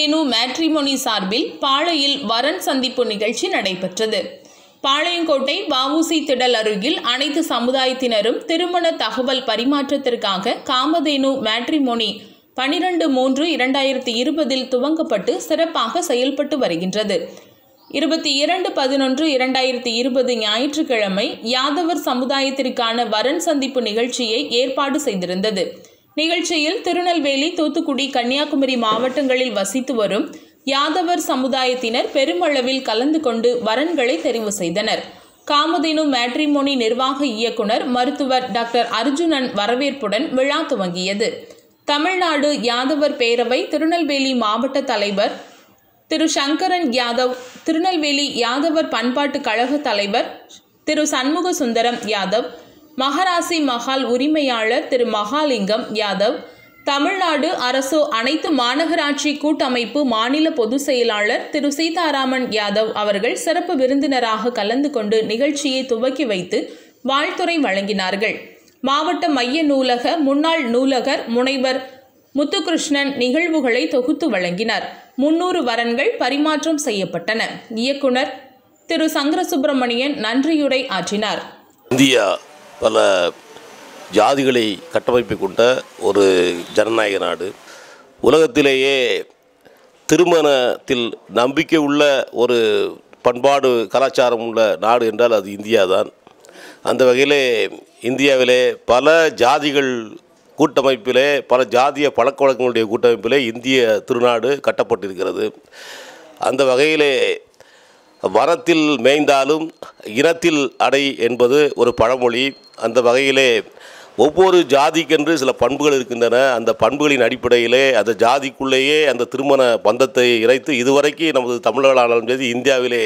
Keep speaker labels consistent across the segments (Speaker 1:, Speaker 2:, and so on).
Speaker 1: Kamadhenu matrimony சார்பில் பாளையில் வரன் சந்திப்பு நிகழ்ச்சி நடைபெற்றது பாளையங்கோட்டை வஉசி திடல் அருகில் அனைத்து சமுதாயத்தினரும் திருமண தகவல் பரிமாற்றத்திற்காக காமதேனு மேட்ரிமோனி பனிரெண்டு மூன்று இரண்டாயிரத்தி இருபதில் துவங்கப்பட்டு சிறப்பாக செயல்பட்டு வருகின்றது இருபத்தி இரண்டு பதினொன்று இரண்டாயிரத்தி இருபது ஞாயிற்றுக்கிழமை யாதவர் சமுதாயத்திற்கான வரன் சந்திப்பு நிகழ்ச்சியை ஏற்பாடு செய்திருந்தது நிகழ்ச்சியில் திருநெல்வேலி தூத்துக்குடி கன்னியாகுமரி மாவட்டங்களில் வசித்து வரும் யாதவர் சமுதாயத்தினர் பெருமளவில் கலந்து கொண்டு வரன்களை தெரிவு செய்தனர் காமதேனு மேட்ரிமோனி நிர்வாக இயக்குனர் மருத்துவர் டாக்டர் அர்ஜுனன் வரவேற்புடன் விழா துவங்கியது தமிழ்நாடு யாதவர் பேரவை திருநெல்வேலி மாவட்ட தலைவர் திரு சங்கரன் யாதவ் திருநெல்வேலி யாதவர் பண்பாட்டு கழக தலைவர் திரு சண்முக சுந்தரம் யாதவ் மகராசி மகால் உரிமையாளர் திரு மகாலிங்கம் யாதவ் தமிழ்நாடு அரசு அனைத்து மாநகராட்சி கூட்டமைப்பு மாநில பொதுச் செயலாளர் திரு சீதாராமன் யாதவ் அவர்கள் சிறப்பு விருந்தினராக கலந்து கொண்டு நிகழ்ச்சியை துவக்கி வைத்து வாழ்த்துரை வழங்கினார்கள் மாவட்ட மைய நூலக முன்னாள் நூலகர் முனைவர் முத்துகிருஷ்ணன் நிகழ்வுகளை தொகுத்து வழங்கினார் முன்னூறு வரன்கள் பரிமாற்றம் செய்யப்பட்டன இயக்குனர் திரு சங்கர சுப்பிரமணியன் நன்றியுரை ஆற்றினார்
Speaker 2: இந்தியா பல ஜாதிகளை கட்டமைப்பு கொண்ட ஒரு ஜனநாயக நாடு உலகத்திலேயே திருமணத்தில் நம்பிக்கை உள்ள ஒரு பண்பாடு கலாச்சாரம் உள்ள நாடு என்றால் அது இந்தியா தான் அந்த வகையிலே இந்தியாவிலே பல ஜாதிகள் கூட்டமைப்பிலே பல ஜாதிய பழக்க வழக்கங்களுடைய கூட்டமைப்பிலே இந்திய திருநாடு கட்டப்பட்டிருக்கிறது அந்த வகையிலே வரத்தில் மேய்ந்தாலும் இனத்தில் அடை என்பது ஒரு பழமொழி அந்த வகையிலே ஒவ்வொரு ஜாதிக்கென்று சில பண்புகள் இருக்கின்றன அந்த பண்புகளின் அடிப்படையிலே அந்த ஜாதிக்குள்ளேயே அந்த திருமண பந்தத்தை இறைத்து இதுவரைக்கும் நமது தமிழர்களாலும் சரி இந்தியாவிலே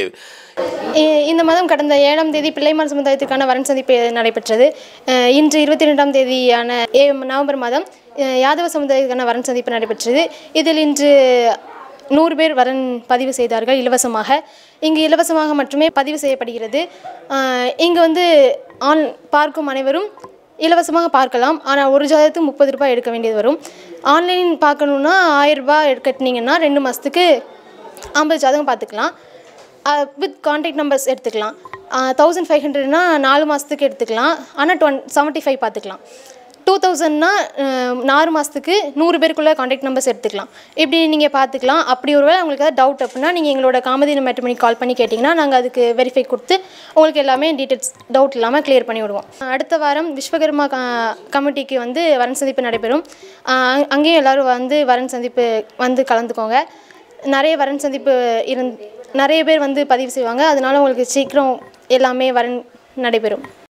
Speaker 3: இ- இந்த மாதம் கடந்த ஏழாம் தேதி பிள்ளைமார் சமுதாயத்திற்கான வரன் சந்திப்பு நடைபெற்றது அஹ் இன்று இருபத்தி ரெண்டாம் தேதியான ஏ நவம்பர் மாதம் அஹ் யாதவ சமுதாயத்திற்கான வரன் சந்திப்பு நடைபெற்றது இதில் இன்று நூறு பேர் வரன் பதிவு செய்தார்கள் இலவசமாக இங்கு இலவசமாக மட்டுமே பதிவு செய்யப்படுகிறது அஹ் இங்கு வந்து ஆன் பார்க்கும் அனைவரும் இலவசமாக பார்க்கலாம் ஆனால் ஒரு ஜாதகத்துக்கு முப்பது ரூபாய் எடுக்க வேண்டியது வரும் ஆன்லைன் பார்க்கணுன்னா ஆயிரம் ரூபாய் கட்டினீங்கன்னா ரெண்டு மாதத்துக்கு ஐம்பது ஜாதகம் பார்த்துக்கலாம் வித் காண்டாக்ட் நம்பர்ஸ் எடுத்துக்கலாம் தௌசண்ட் ஃபைவ் ஹண்ட்ரட்னா நாலு மாதத்துக்கு எடுத்துக்கலாம் ஆனால் டுவென் செவன்ட்டி ஃபைவ் பார்த்துக்கலாம் டூ தௌசண்ட்னா நாலு மாதத்துக்கு நூறு பேருக்குள்ளே காண்டாக்ட் நம்பர்ஸ் எடுத்துக்கலாம் இப்படி நீங்கள் பார்த்துக்கலாம் அப்படி ஒருவேளை உங்களுக்கு ஏதாவது டவுட் அப்படின்னா நீங்கள் எங்களோட காமதீன மேட்ரிமணி கால் பண்ணி கேட்டிங்கன்னா நாங்கள் அதுக்கு வெரிஃபை கொடுத்து உங்களுக்கு எல்லாமே டீட்டெயில்ஸ் டவுட் இல்லாமல் கிளியர் பண்ணி விடுவோம் அடுத்த வாரம் விஸ்வகர்மா க- கமிட்டிக்கு வந்து வரன் சந்திப்பு நடைபெறும் அஹ் அங்கேயும் எல்லோரும் வந்து வரன் சந்திப்பு வந்து கலந்துக்கோங்க நிறைய வரன் சந்திப்பு இருந் நிறைய பேர் வந்து பதிவு செய்வாங்க அதனால உங்களுக்கு சீக்கிரம் எல்லாமே வரன் நடைபெறும்